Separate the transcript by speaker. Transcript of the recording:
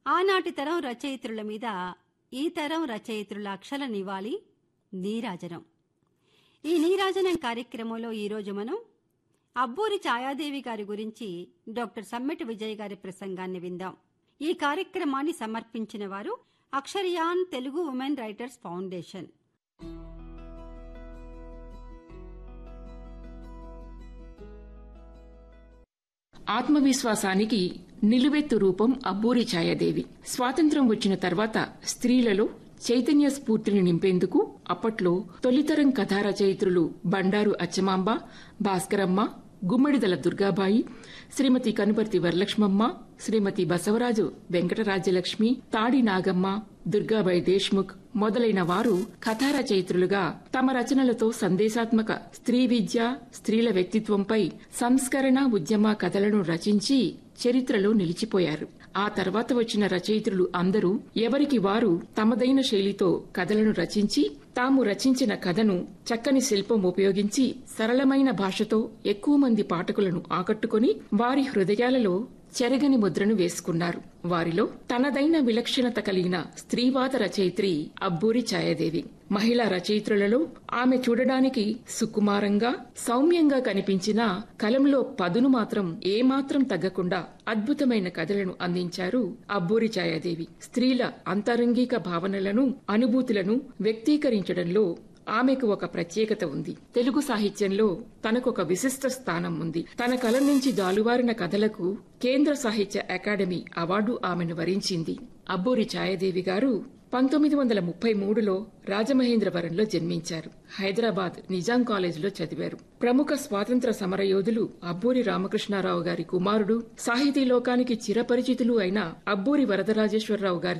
Speaker 1: ఆనాటి తరం రచయిత్రుల మీద ఈ తరం రచయిత్రుల అక్షల నివాళి నీరాజనం ఈ నీరాజనం కార్యక్రమంలో ఈరోజు మనం అబ్బూరి ఛాయాదేవి గారి గురించి డాక్టర్ సమ్మెటి విజయ్ గారి ప్రసంగాన్ని విందాం ఈ కార్యక్రమాన్ని సమర్పించిన వారు Aksharayan Telugu women writers foundation
Speaker 2: ఆత్మవిశ్వాసానికి నిలువెత్తు రూపం అబ్బూరి ఛాయాదేవి స్వాతంత్ర్యం వచ్చిన తర్వాత స్త్రీలలో చైతన్య స్ఫూర్తిని నింపేందుకు అప్పట్లో తొలితరం కథా రచయిత్రులు బండారు అచ్చమాంబ భాస్కరమ్మ గుమ్మడిదల దుర్గాబాయి శ్రీమతి కనుపర్తి వరలక్ష్మమ్మ శ్రీమతి బసవరాజు వెంకటరాజ్యలక్ష్మి తాడి నాగమ్మ దుర్గాబాయి దేశ్ముఖ్ మొదలైన వారు కథా రచయిత్రులుగా తమ రచనలతో సందేశాత్మక స్త్రీ విద్య స్త్రీల వ్యక్తిత్వంపై సంస్కరణ ఉద్యమ కథలను రచించి చరిత్రలో నిలిచిపోయారు ఆ తర్వాత వచ్చిన రచయిత్రులు అందరూ ఎవరికి వారు తమదైన శైలితో కథలను రచించి తాము రచించిన కథను చక్కని శిల్పం ఉపయోగించి సరళమైన భాషతో ఎక్కువ మంది పాఠకులను ఆకట్టుకుని వారి హృదయాలలో చెరగని ముద్రను వేసుకున్నారు వారిలో తనదైన విలక్షణత కలిగిన స్త్రీవాద రచయిత్రి అబ్బూరి ఛాయాదేవి మహిళా రచయిత్రులలో ఆమె చూడడానికి సుకుమారంగా సౌమ్యంగా కనిపించిన కలంలో పదును మాత్రం ఏమాత్రం తగ్గకుండా అద్భుతమైన కథలను అందించారు అబ్బూరి ఛాయాదేవి స్త్రీల అంతరంగిక భావనలను అనుభూతులను వ్యక్తీకరించడంలో ఆమెకు ఒక ప్రత్యేకత ఉంది తెలుగు సాహిత్యంలో తనకొక విశిష్ట స్థానం ఉంది తన కలం నుంచి జాలువారిన కథలకు కేంద్ర సాహిత్య అకాడమీ అవార్డు ఆమెను వరించింది అబ్బూరి ఛాయాదేవి గారు పంతొమ్మిది వందల ముప్పై మూడులో రాజమహేంద్రవరంలో జన్మించారు హైదరాబాద్ నిజాం కాలేజీలో చదివారు ప్రముఖ స్వాతంత్ర సమరయోధులు అబ్బూరి రామకృష్ణారావు గారి కుమారుడు సాహితీ లోకానికి చిరపరిచితులు అయిన అబ్బూరి వరదరాజేశ్వరరావు గారి